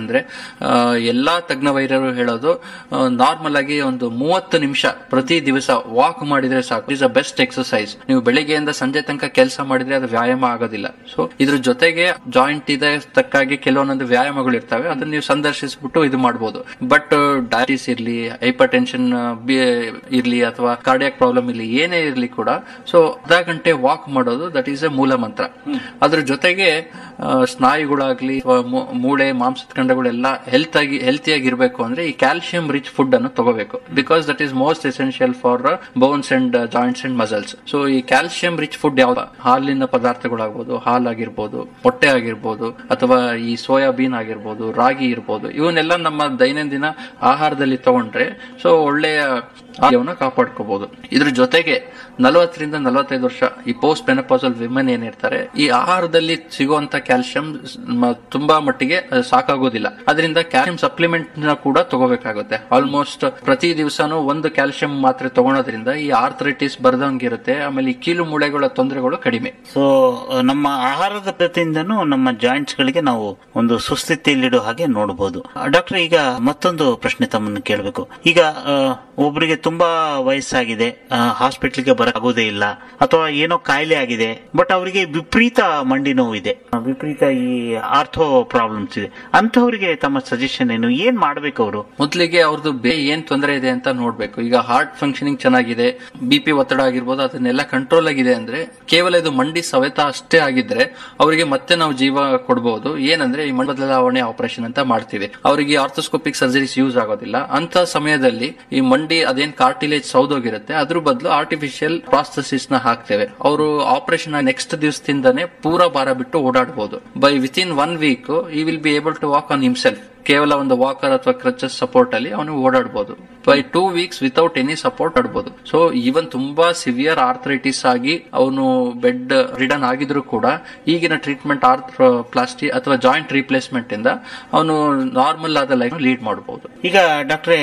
ಅಂದ್ರೆ ಆ, ಎಲ್ಲಾ ತಜ್ಞ ವೈದ್ಯರು ಹೇಳೋದು ನಾರ್ಮಲ್ ಆಗಿ ಒಂದು ಮೂವತ್ತು ನಿಮಿಷ ಪ್ರತಿ ದಿವಸ ವಾಕ್ ಮಾಡಿದ್ರೆ ಸಾಕು ಇಸ್ ಅ ಬೆಸ್ಟ್ ಎಕ್ಸರ್ಸೈಸ್ ನೀವು ಬೆಳಿಗ್ಗೆಯಿಂದ ಸಂಜೆ ತನಕ ಕೆಲಸ ಮಾಡಿದ್ರೆ ಅದು ವ್ಯಾಯಾಮ ಆಗೋದಿಲ್ಲ ಸೊ ಇದ್ರ ಜೊತೆಗೆ ಜಾಯಿಂಟ್ ಇದೆ ತಕ್ಕಾಗಿ ಕೆಲವೊಂದೊಂದು ವ್ಯಾಯಾಮಗಳು ಇರ್ತವೆ ಅದನ್ನ ನೀವು ಸಂದರ್ಶಿಸ್ಬಿಟ್ಟು ಇದು ಮಾಡಬಹುದು ಬಟ್ ಡಯಾಬಿಟಿಸ್ ಇರ್ಲಿ ಹೈಪರ್ ಟೆನ್ಷನ್ ಇರ್ಲಿ ಅಥವಾ ಕಾರ್ಡಿಯಾಕ್ ಪ್ರಾಬ್ಲಮ್ ಇರ್ಲಿ ಏನೇ ಇರ್ಲಿ ಕೂಡ ಸೊ ಅರ್ಧ ಗಂಟೆ ವಾಕ್ ಮಾಡೋದು ದಟ್ ಈಸ್ ಎ ಮೂಲ ಮಂತ್ರ ಅದ್ರ ಜೊತೆಗೆ ಆ, ಸ್ನಾಯುಗಳಾಗ್ಲಿ ಅಥವಾ ಮೂ- ಮೂಳೆ ಮಾಂಸದ ಖಂಡಗಳೆಲ್ಲ ಹೆಲ್ತ್ ಆಗಿ ಹೆಲ್ತಿಯಾಗಿ ಇರಬೇಕು ಅಂದ್ರೆ ಈ ಕ್ಯಾಲ್ಸಿಯಂ ರಿಚ್ ಫುಡ್ ಅನ್ನು ತಗೋಬೇಕು because that is most essential for bones and joints and muscles so ಈ ಕ್ಯಾಲ್ಸಿಯಂ ರಿಚ್ ಫುಡ್ ಯಾವ್ದು ಹಾಲಿನ ಪದಾರ್ಥಗಳಾಗ್ಬೋದು ಹಾಲಾಗಿರ್ಬೋದು ಮೊಟ್ಟೆ ಆಗಿರ್ಬೋದು ಅಥವಾ ಈ ಸೋಯಾಬೀನ್ ಆಗಿರ್ಬೋದು ರಾಗಿ ಇರ್ಬೋದು ಇವನ್ನೆಲ್ಲ ನಮ್ಮ ದೈನಂದಿನ ಆಹಾರದಲ್ಲಿ ತಗೊಂಡ್ರೆ ಸೊ ಒಳ್ಳೆಯ ಆರೋಗ್ಯವನ್ನ ಕಾಪಾಡ್ಕೋಬಹುದು ಇದ್ರ ಜೊತೆಗೆ ನಲವತ್ತರಿಂದ ನಲವತ್ತೈದು ವರ್ಷ ಈ ಪೋಸ್ಟ್ ಮೆನಪಾಸಲ್ ವಿಮೆನ್ ಏನಿರ್ತಾರೆ ಈ ಆಹಾರದಲ್ಲಿ ಸಿಗುವಂತ ಕ್ಯಾಲ್ಸಿಯಂ ತುಂಬಾ ಮಟ್ಟಿಗೆ ಅದು ಸಾಕಾಗೋದಿಲ್ಲ ಅದರಿಂದ ಕ್ಯಾಲ್ಸಿಯಂ ಸಪ್ಲಿಮೆಂಟ್ ನ ಕೂಡ ತಗೋಬೇಕಾಗುತ್ತೆ ಆಲ್ಮೋಸ್ಟ್ ಪ್ರತಿ ದಿವಸನೂ ಒಂದು ಕ್ಯಾಲ್ಸಿಯಂ ಮಾತ್ರೆ ತಗೊಳೋದ್ರಿಂದ ಈ ಆರ್ಥರೈಟಿಸ್ ಬರ್ದಂಗಿರುತ್ತೆ ಆಮೇಲೆ ಈ ಕೀಲು ಮೂಳೆಗಳ ತೊಂದರೆಗಳು ಕಡಿಮೆ ಸೊ ನಮ್ಮ ಆಹಾರದ ಪದ್ಧತಿಯಿಂದನೂ ನಮ್ಮ ಜಾಯಿಂಟ್ಸ್ ಗಳಿಗೆ ನಾವು ಒಂದು ಸುಸ್ಥಿತಿಯಲ್ಲಿಡೋ ಹಾಗೆ ನೋಡಬಹುದು ಡಾಕ್ಟರ್ ಈಗ ಮತ್ತೊಂದು ಪ್ರಶ್ನೆ ತಮ್ಮನ್ನು ಕೇಳಬೇಕು ಈಗ ಆ, ಒಬ್ಬರಿಗೆ ತುಂಬಾ ವಯಸ್ಸಾಗಿದೆ ಹಾಸ್ಪಿಟ್ಲಿಗೆ ಬರಕಾಗೋದೇ ಇಲ್ಲ ಅಥವಾ ಏನೋ ಕಾಯಿಲೆ ಆಗಿದೆ ಬಟ್ ಅವರಿಗೆ ವಿಪರೀತ ಮಂಡಿ ನೋವು ಇದೆ ಆ, ವಿಪರೀತ ಈ ಆರ್ಥೋ ಪ್ರಾಬ್ಲಮ್ಸ್ ಇದೆ ಅಂತವರಿಗೆ ತಮ್ಮ ಸಜೆಷನ್ ಏನು ಏನ್ ಮಾಡ್ಬೇಕು ಅವರು ಮೊದಲಿಗೆ ಅವ್ರದ್ದು ಬೇ ಏನ್ ತೊಂದರೆ ಇದೆ ಅಂತ ನೋಡ್ಬೇಕು ಈಗ ಹಾರ್ಟ್ ಫಂಕ್ಷನಿಂಗ್ ಚೆನ್ನಾಗಿದೆ ಬಿ ಪಿ ಒತ್ತಡ ಆಗಿರ್ಬೋದು ಅದನ್ನೆಲ್ಲ ಕಂಟ್ರೋಲ್ ಆಗಿದೆ ಅಂದ್ರೆ ಕೇವಲ ಇದು ಮಂಡಿ ಸವೆತ ಅಷ್ಟೇ ಆಗಿದ್ರೆ ಅವರಿಗೆ ಮತ್ತೆ ನಾವು ಜೀವ ಕೊಡಬಹುದು ಏನಂದ್ರೆ ಈ ಮಂಡಿ ಬದಲಾವಣೆ ಆಪರೇಷನ್ ಅಂತ ಮಾಡ್ತೀವಿ ಅವರಿಗೆ ಆರ್ಥೋಸ್ಕೋಪಿಕ್ ಸರ್ಜರೀಸ್ ಯೂಸ್ ಆಗೋದಿಲ್ಲ ಅಂತ ಸಮಯದಲ್ಲಿ ಈ ಮಂಡಿ ಅದೇನ್ ಕಾರ್ಟಿಲೇಜ್ ಸೌದೋಗಿರುತ್ತೆ ಅದ್ರ ಬದಲು ಆರ್ಟಿಫಿಷಿಯಲ್ ಪ್ರಾಸ್ತಸಿಸ್ ನ ಹಾಕ್ತೇವೆ ಅವರು ಆಪರೇಷನ್ ನೆಕ್ಸ್ಟ್ ದಿವಸದಿಂದಾನೇ ಪೂರಾ ಭಾರ ಬಿಟ್ಟು ಓಡಾಡಬಹುದು by within one week he will be able to walk on himself ಕೇವಲ ಒಂದು ವಾಕರ್ ಅಥವಾ ಕ್ರಚಸ್ ಸಪೋರ್ಟ್ ಅಲ್ಲಿ ಅವನು ಓಡಾಡಬಹುದು by two weeks without any support ಆಡಬಹುದು ಸೊ ಈವನ್ ತುಂಬಾ ಸಿವಿಯರ್ ಆರ್ಥರೈಟಿಸ್ ಆಗಿ ಅವನು ಬೆಡ್ ರಿಡನ್ ಆಗಿದ್ರು ಕೂಡ ಈಗಿನ ಟ್ರೀಟ್ಮೆಂಟ್ ಆರ್ಥ್ ಪ್ಲಾಸ್ಟಿ ಅಥವಾ ಜಾಯಿಂಟ್ ರಿಪ್ಲೇಸ್ಮೆಂಟ್ ಇಂದ ಅವನು ನಾರ್ಮಲ್ ಆದ ಲೈಫ್ ಲೀಡ್ ಮಾಡಬಹುದು ಈಗ ಡಾಕ್ಟ್ರೆ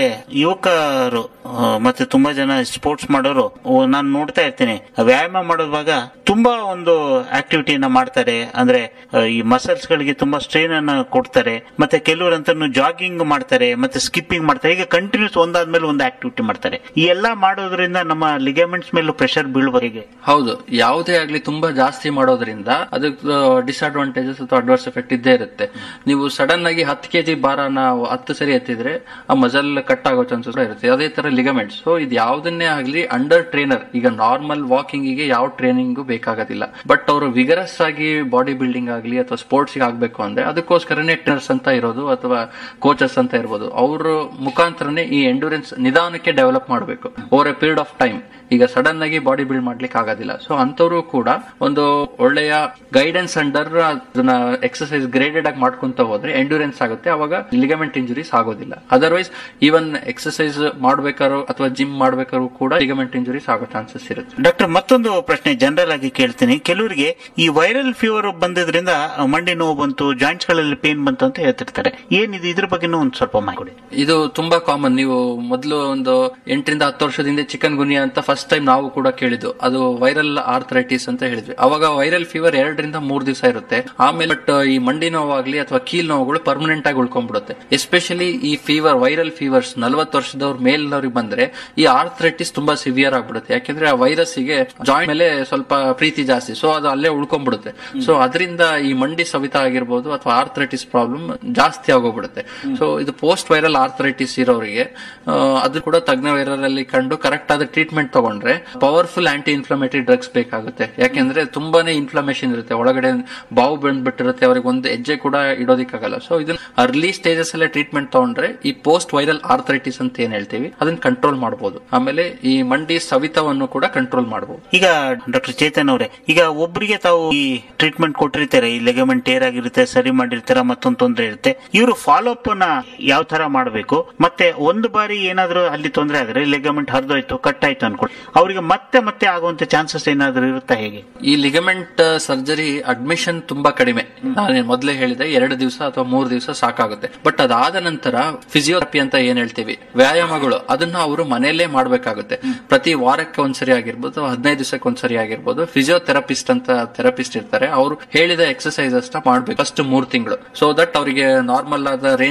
ಯುವಕರು ಆ, ಮತ್ತೆ ತುಂಬಾ ಜನ ಸ್ಪೋರ್ಟ್ಸ್ ಮಾಡೋರು ನಾನು ನೋಡ್ತಾ ಇರ್ತೀನಿ ವ್ಯಾಯಾಮ ಮಾಡುವಾಗ ತುಂಬಾ ಒಂದು ಆಕ್ಟಿವಿಟಿಯನ್ನ ಮಾಡ್ತಾರೆ ಅಂದ್ರೆ ಆ, ಈ ಮಸಲ್ಸ್ ಗಳಿಗೆ ತುಂಬಾ ಸ್ಟ್ರೈನ್ ಅನ್ನ ಕೊಡ್ತಾರೆ ಮತ್ತೆ ಕೆಲವರಂತೂ ಜಾಗಿಂಗ್ ಮಾಡ್ತಾರೆ ಮತ್ತೆ ಸ್ಕಿಪ್ಪಿಂಗ್ ಮಾಡ್ತಾರೆ ಈಗ ಕಂಟಿನ್ಯೂಸ್ ಒಂದಾದ್ಮೇಲೆ ಒಂದು ಆಕ್ಟಿವಿಟಿ ಮಾಡ್ತಾರೆ ಈ ಎಲ್ಲಾ ಮಾಡೋದ್ರಿಂದ ನಮ್ಮ ಲಿಗಮೆಂಟ್ಸ್ ಮೇಲೂ ಪ್ರೆಷರ್ ಬೀಳ್ಬೋದು ಹೇಗೆ ಹೌದು ಯಾವುದೇ ಆಗ್ಲಿ ತುಂಬಾ ಜಾಸ್ತಿ ಮಾಡೋದ್ರಿಂದ ಅದಕ್ಕೆ ಡಿಸ್ಅಡ್ವಾಂಟೇಜಸ್ ಅಥವಾ ಅಡ್ವರ್ಸ್ ಎಫೆಕ್ಟ್ ಇದ್ದೇ ಇರುತ್ತೆ ನೀವು ಸಡನ್ ಆಗಿ ಹತ್ತು ಕೆಜಿ ಭಾರನ ಹತ್ತು ಸರಿ ಎತ್ತಿದ್ರೆ ಆ ಮಜಲ್ ಕಟ್ ಆಗೋ ಚಾನ್ಸಸ್ ಇರುತ್ತೆ ಅದೇ ತರ ಲಿಗಮೆಂಟ್ ಸೊ ಇದು ಯಾವ್ದನ್ನೇ ಆಗ್ಲಿ ಅಂಡರ್ ಟ್ರೈನರ್ ಈಗ ನಾರ್ಮಲ್ ವಾಕಿಂಗ್ ಗೆ ಯಾವ ಟ್ರೈನಿಂಗ್ ಬೇಕಾಗೋದಿಲ್ಲ ಬಟ್ ಅವರು ವಿಗರಸ್ ಆಗಿ ಬಾಡಿ ಬಿಲ್ಡಿಂಗ್ ಆಗಲಿ ಅಥವಾ ಸ್ಪೋರ್ಟ್ಸ್ ಆಗ್ಬೇಕು ಅಂದ್ರೆ ಅದಕ್ಕೋಸ್ಕರನೇ ಟ್ರೈನರ್ಸ್ ಅಂತ ಇರೋದು ಅಥವಾ ಕೋಚಸ್ ಅಂತ ಇರ್ಬೋದು ಅವ್ರ ಮುಖಾಂತರನೇ ಈ ಎಂಡೂರೆನ್ಸ್ ನಿಧಾನಕ್ಕೆ ಡೆವಲಪ್ ಮಾಡಬೇಕು over a period of time ಈಗ ಸಡನ್ ಆಗಿ ಬಾಡಿ ಬಿಲ್ಡ್ ಮಾಡ್ಲಿಕ್ಕೆ ಆಗೋದಿಲ್ಲ ಸೊ ಅಂತವರು ಕೂಡ ಒಂದು ಒಳ್ಳೆಯ ಗೈಡೆನ್ಸ್ ಅಂಡರ್ ಅದನ್ನ ಎಕ್ಸರ್ಸೈಸ್ ಗ್ರೇಡೆಡ್ ಆಗಿ ಮಾಡ್ಕೊಂತ ಹೋದ್ರೆ ಎಂಡ್ಯೂರೆನ್ಸ್ ಆಗುತ್ತೆ ಅವಾಗ ಲಿಗಮೆಂಟ್ ಇಂಜುರೀಸ್ ಆಗೋದಿಲ್ಲ ಅದರ್ವೈಸ್ ಈವನ್ ಎಕ್ಸರ್ಸೈಸ್ ಮಾಡ್ಬೇಕಾದ್ರು ಅಥವಾ ಜಿಮ್ ಮಾಡ್ಬೇಕಾದ್ರು ಕೂಡ ಲಿಗಮೆಂಟ್ ಇಂಜುರೀಸ್ ಆಗೋ ಚಾನ್ಸಸ್ ಇರುತ್ತೆ ಡಾಕ್ಟರ್ ಮತ್ತೊಂದು ಪ್ರಶ್ನೆ ಜನರಲ್ ಆಗಿ ಕೇಳ್ತೀನಿ ಕೆಲವರಿಗೆ ಈ ವೈರಲ್ ಫೀವರ್ ಬಂದಿದ್ರಿಂದ ಮಂಡಿ ನೋವು ಬಂತು ಜಾಯಿಂಟ್ಸ್ ಗಳಲ್ಲಿ ಪೇನ್ ಬಂತು ಅಂತ ಹೇಳ್ತಿರ್ತಾರೆ ಏನಿದೆ ಇದ್ರ ಬಗ್ಗೆನೂ ಒಂದು ಸ್ವಲ್ಪ ಮಾಹಿತಿ ಕೊಡಿ ಇದು ತುಂಬಾ ಕಾಮನ್ ನೀವು ಮೊದಲು ಒಂದು ಎಂಟರಿಂದ ಹತ್ತು ವರ್ಷದಿಂದ ಚಿಕನ್ ಗುನಿಯಾ ಅಂತ ಫಸ್ಟ್ ಟೈಮ್ ನಾವು ಕೂಡ ಕೇಳಿದ್ದು ಅದು ವೈರಲ್ ಆರ್ಥರೈಟಿಸ್ ಅಂತ ಹೇಳಿದ್ವಿ ಅವಾಗ ವೈರಲ್ ಫೀವರ್ ಎರಡರಿಂದ ಮೂರ್ ದಿವಸ ಇರುತ್ತೆ ಆಮೇಲೆ ಬಟ್ ಈ ಮಂಡಿ ನೋವಾಗ್ಲಿ ಅಥವಾ ಕೀಲ್ ನೋವುಗಳು ಪರ್ಮನೆಂಟ್ ಆಗಿ ಉಳ್ಕೊಂಡ್ಬಿಡುತ್ತೆ ಎಸ್ಪೆಷಲಿ ಈ ಫೀವರ್ ವೈರಲ್ ಫೀವರ್ಸ್ ನಲ್ವತ್ತು ವರ್ಷದವ್ರ ಮೇಲ್ನವ್ರಿಗೆ ಬಂದ್ರೆ ಈ ಆರ್ಥರೈಟಿಸ್ ತುಂಬಾ ಸಿವಿಯರ್ ಆಗ್ಬಿಡುತ್ತೆ ಯಾಕೆಂದ್ರೆ ಆ ವೈರಸ್ ಗೆ ಜಾಯಿಂಟ್ ಮೇಲೆ ಸ್ವಲ್ಪ ಪ್ರೀತಿ ಜಾಸ್ತಿ ಸೊ ಅದು ಅಲ್ಲೇ ಉಳ್ಕೊಂಡ್ಬಿಡುತ್ತೆ ಸೊ ಅದರಿಂದ ಈ ಮಂಡಿ ಸವಿತ ಆಗಿರ್ಬೋದು ಅಥವಾ ಆರ್ಥರೈಟಿಸ್ ಪ್ರಾಬ್ಲಮ್ ಜಾಸ್ತಿ ಆಗೋಗ್ಬಿಡುತ್ತೆ ಸೊ ಇದು ಪೋಸ್ಟ್ ವೈರಲ್ ಆರ್ಥರೈಟಿಸ್ ಇರೋರಿಗೆ ಆ, ಅದು ಕೂಡ ತಜ್ಞ ವೈರಲ್ ಕಂಡು ಕರೆಕ್ಟ್ ಆದ ಟ್ರೀಟ್ಮೆಂಟ್ ತಗೊಂಡ್ರೆ ಪವರ್ಫುಲ್ ಆಂಟಿ ಇನ್ಫ್ಲಮೇಟರಿ ಡ್ರಗ್ಸ್ ಬೇಕಾಗುತ್ತೆ ಯಾಕೆಂದ್ರೆ ತುಂಬಾನೇ ಇನ್ಫ್ಲಮೇಷನ್ ಇರುತ್ತೆ ಒಳಗಡೆ ಬಾವು ಬಂದ್ಬಿಟ್ಟಿರುತ್ತೆ ಅವ್ರಿಗೆ ಒಂದು ಹೆಜ್ಜೆ ಕೂಡ ಇಡೋದಿಕ್ಕಾಗಲ್ಲ ಸೊ ಇದನ್ನ ಅರ್ಲಿ ಸ್ಟೇಜಸ್ ಅಲ್ಲೇ ಟ್ರೀಟ್ಮೆಂಟ್ ತಗೊಂಡ್ರೆ ಈ ಪೋಸ್ಟ್ ವೈರಲ್ ಆರ್ಥರೈಟಿಸ್ ಅಂತ ಏನ್ ಹೇಳ್ತೀವಿ ಅದನ್ನ ಕಂಟ್ರೋಲ್ ಮಾಡಬಹುದು ಆಮೇಲೆ ಈ ಮಂಡಿ ಸವಿತವನ್ನು ಕೂಡ ಕಂಟ್ರೋಲ್ ಮಾಡಬಹುದು ಈಗ ಡಾಕ್ಟರ್ ಚೇತನ್ ಅವರೇ ಈಗ ಒಬ್ಬರಿಗೆ ತಾವು ಈ ಟ್ರೀಟ್ಮೆಂಟ್ ಕೊಟ್ಟಿರ್ತಾರೆ ಈ ಲೆಗಮೆಂಟ್ ಟೇರ್ ಆಗಿರುತ್ತೆ ಸರಿ ಮಾಡಿರ್ತಾರ ಮತ್ತೊಂದು ತೊಂದರೆ ಇರುತ್ತೆ ಇವರು ಫಾಲೋ ಅಪ್ ನ ಯಾವ ತರ ಮಾಡಬೇಕು ಮತ್ತೆ ಒಂದು ಬಾರಿ ಏನಾದ್ರೂ ಅಲ್ಲಿ ತೊಂದರೆ ಆದ್ರೆ ಲೆಗಮೆಂಟ್ ಹರಿದೋಯ್ತು ಕಟ್ ಆಯ್ತು ಅನ್ಕೊಂಡು ಅವರಿಗೆ ಮತ್ತೆ ಮತ್ತೆ ಆಗುವಂತ ಚಾನ್ಸಸ್ ಏನಾದ್ರೂ ಇರುತ್ತಾ ಹೇಗೆ ಈ ಲಿಗಮೆಂಟ್ ಸರ್ಜರಿ ಅಡ್ಮಿಷನ್ ತುಂಬಾ ಕಡಿಮೆ ನಾನು ಮೊದಲೇ ಹೇಳಿದೆ ಎರಡು ದಿವಸ ಅಥವಾ ಮೂರು ದಿವಸ ಸಾಕಾಗುತ್ತೆ ಬಟ್ ಅದಾದ ನಂತರ ಫಿಸಿಯೋಥೆರಪಿ ಅಂತ ಏನ್ ಹೇಳ್ತೀವಿ ವ್ಯಾಯಾಮಗಳು ಅದನ್ನ ಅವರು ಮನೆಯಲ್ಲೇ ಮಾಡ್ಬೇಕಾಗುತ್ತೆ ಪ್ರತಿ ವಾರಕ್ಕೆ ಒಂದ್ಸರಿ ಆಗಿರ್ಬೋದು ಅಥವಾ ಹದಿನೈದು ದಿವಸಕ್ಕೆ ಒಂದ್ಸರಿ ಆಗಿರ್ಬೋದು ಫಿಸಿಯೋಥೆರಪಿಸ್ಟ್ ಅಂತ ಥೆರಪಿಸ್ಟ್ ಇರ್ತಾರೆ ಅವರು ಹೇಳಿದ ಎಕ್ಸರ್ಸೈಸಸ್ ನ ಮಾಡ್ಬೇಕು ಫಸ್ಟ್ ಮೂರ್ ತಿಂಗಳು ಸೊ ದಟ್ ಅವರಿಗೆ ನಾರ್ಮಲ್ ಆದ range